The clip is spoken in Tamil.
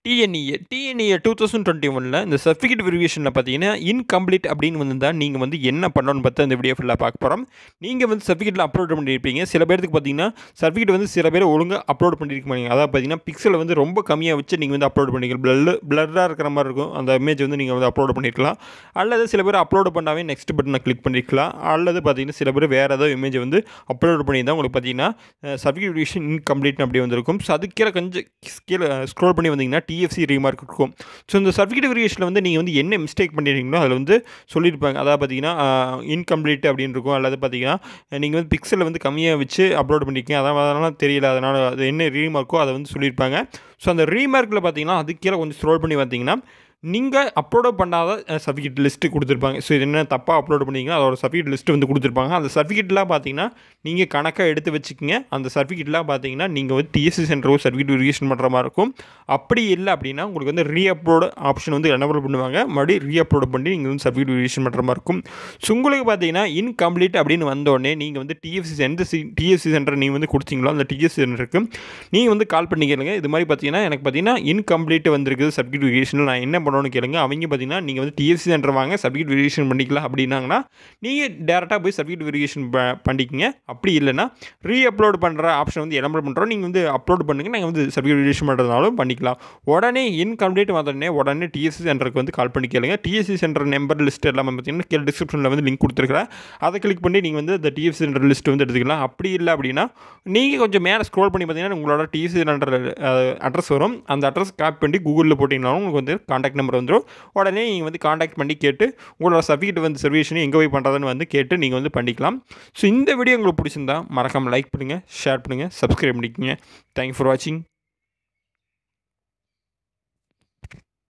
TNEA TNEA two thousand twenty ஒனில் இந்த சர்டிஃபிகேட் வெரிஃபிகேஷனில் பார்த்தீங்கன்னா இன்கம்ப்ளீட் அப்படின்னு வந்து தான் நீங்கள் வந்து என்ன பண்ணணும்னு பார்த்து அந்த வீடியோ ஃபுல்லாக பார்க்க போகிறோம் நீங்கள் வந்து சர்டிஃபிகேட்டில் அப்லோட் பண்ணியிருப்பீங்க சில பேருக்கு பார்த்தீங்கன்னா சர்டிஃபிகேட் வந்து சில பேர் ஒழுங்காக அப்லோட் பண்ணியிருக்க மாட்டீங்க அதாவது பார்த்தீங்கன்னா பிக்சலை வந்து ரொம்ப கம்மியாக வச்சு நீங்கள் வந்து அப்லோட் பண்ணிக்கலாம் பிளர் பிளராக இருக்கிற மாதிரி இருக்கும் அந்த இமேஜ் வந்து நீங்கள் வந்து அப்லோட் பண்ணியிருக்கலாம் அல்லது சில பேர் அப்லோட் பண்ணாவே நெக்ஸ்ட் பட்டனை கிளிக் பண்ணிக்கலாம் அல்லது பார்த்தீங்கன்னா சில பேர் வேறு ஏதாவது இமேஜ் வந்து அப்லோட் பண்ணியிருந்தால் உங்களுக்கு பார்த்தீங்கன்னா சர்டிஃபிகேட் வெரிஃபிகேஷன் இன்கம்ப்ளீட் அப்படி வந்திருக்கும் ஸோ அதுக்கு கீழே கொஞ்சம் கீழே ஸ்க்ரோல் பண்ணி வந்தீங்கன்னா டிஎஃப்சி ரீமார்க் இருக்கும் ஸோ இந்த சர்டிஃபிகேட் வெரிஃபிகேஷனில் வந்து நீங்கள் வந்து என்ன மிஸ்டேக் பண்ணியிருக்கீங்களோ அதில் வந்து சொல்லியிருப்பாங்க அதாவது பார்த்தீங்கன்னா இன்கம்ப்ளீட் அப்படின்னு இருக்கும் அல்லது பார்த்தீங்கன்னா நீங்கள் வந்து பிக்சலில் வந்து கம்மியாக வச்சு அப்லோட் பண்ணியிருக்கீங்க அதான் அதனால் தெரியல அதனால் அது என்ன ரீமார்க்கோ அதை வந்து சொல்லியிருப்பாங்க ஸோ அந்த ரீமார்க்கில் பார்த்தீங்கன்னா அதுக்கு கீழே கொஞ்சம் ஸ்க்ரோல் பண்ணி பார்த்தீங்கன்னா நீங்கள் அப்லோட் பண்ணாத சர்டிஃபிகேட் லிஸ்ட்டு கொடுத்துருப்பாங்க ஸோ இது என்ன தப்பாக அப்லோட் பண்ணிங்கன்னா அதோட சர்டிஃபிகேட் லிஸ்ட்டு வந்து கொடுத்துருப்பாங்க அந்த சர்டிஃபிகேட்லாம் பார்த்தீங்கன்னா நீங்கள் கணக்காக எடுத்து வச்சுக்கிங்க அந்த சர்டிஃபிகேட்லாம் பார்த்தீங்கன்னா நீங்கள் வந்து டிஎஸ்சி சென்டரோ சர்டிஃபிகேட் வெரிஃபிகேஷன் பண்ணுற மாதிரி இருக்கும் அப்படி இல்லை அப்படின்னா உங்களுக்கு வந்து ரீ அப்லோட் ஆப்ஷன் வந்து எனபிள் பண்ணுவாங்க மறுபடியும் ரீ அப்லோட் பண்ணி நீங்கள் வந்து சர்டிஃபிகேட் வெரிஃபிகேஷன் பண்ணுற மாதிரி இருக்கும் ஸோ உங்களுக்கு பார்த்தீங்கன்னா இன்கம்ப்ளீட் அப்படின்னு வந்தோடனே நீங்கள் வந்து டிஎஃப்சி எந்த சி டிஎஃப்சி சென்டர் நீங்கள் வந்து கொடுத்தீங்களோ அந்த டிஎஃப்சி சென்டருக்கு நீங்கள் வந்து கால் பண்ணி கேளுங்க இது மாதிரி பார்த்தீங்கன்னா எனக்கு பார்த்தீங்கன்னா இன்கம்ப்ளீட் வந்திருக்குது சர்டிஃபிகேட் வெரிஃபிகேஷன் நான் என்ன பண்ணணும்னு கேளுங்க அவங்க பார்த்தீங்கன்னா நீங்கள் வந்து டிஎஃப்சி சென்டர் வாங்க சர்டிஃபிகேட் வெரிஃபிகேஷன் பண்ணிக்கலாம் அப்படின்னாங்கன்னா நீங்கள் டேரெக்டாக போய் சர்டிஃபிகேட் வெரிஃபிகேஷன் பண்ணிக்கிங்க அப்படி இல்லைனா ரீ அப்லோட் பண்ணுற ஆப்ஷன் வந்து எனபிள் பண்ணுறோம் நீங்கள் வந்து அப்லோட் பண்ணுங்க நாங்கள் வந்து சர்டிஃபிகேட் வெரிஃபிகேஷன் பண்ணுறதுனாலும் பண்ணிக்கலாம் உடனே இன்கம்ப்ளீட் வந்தோடனே உடனே டிஎஸ்சி சென்டருக்கு வந்து கால் பண்ணி கேளுங்க டிஎஸ்சி சென்டர் நம்பர் லிஸ்ட் எல்லாமே பார்த்தீங்கன்னா கீழே டிஸ்கிரிப்ஷனில் வந்து லிங்க் கொடுத்துருக்கிறேன் அதை கிளிக் பண்ணி நீங்கள் வந்து அந்த டிஎஸ்சி சென்டர் லிஸ்ட் வந்து எடுத்துக்கலாம் அப்படி இல்லை அப்படின்னா நீங்கள் கொஞ்சம் மேலே ஸ்க்ரோல் பண்ணி பார்த்தீங்கன்னா உங்களோட டிஎஸ்சி சென்டர் அட்ரஸ் வரும் அந்த அட்ரஸ் காப்பி பண்ணி கூகுளில் போட்டிங்கனாலும் உங்களுக்கு வந்து காண்டாக்ட் நம்பர் வந்துடும் உடனே நீங்கள் வந்து காண்டாக்ட் பண்ணி கேட்டு உங்களோட சர்டிஃபிகேட் வந்து சர்வீஷன் எங்கே போய் பண்ணுறதுன்னு வந்து கேட்டு நீங்கள் வந்து பண்ணிக்கலாம் ஸோ இந்த வீடியோ உங்களுக்கு பிடிச்சிருந்தா மறக்காமல் லைக் பண்ணுங்கள் ஷேர் பண்ணுங்கள் சப்ஸ்கிரைப் பண்ணிக்கோங்க தேங்க்யூ ஃபார் வாட்சிங்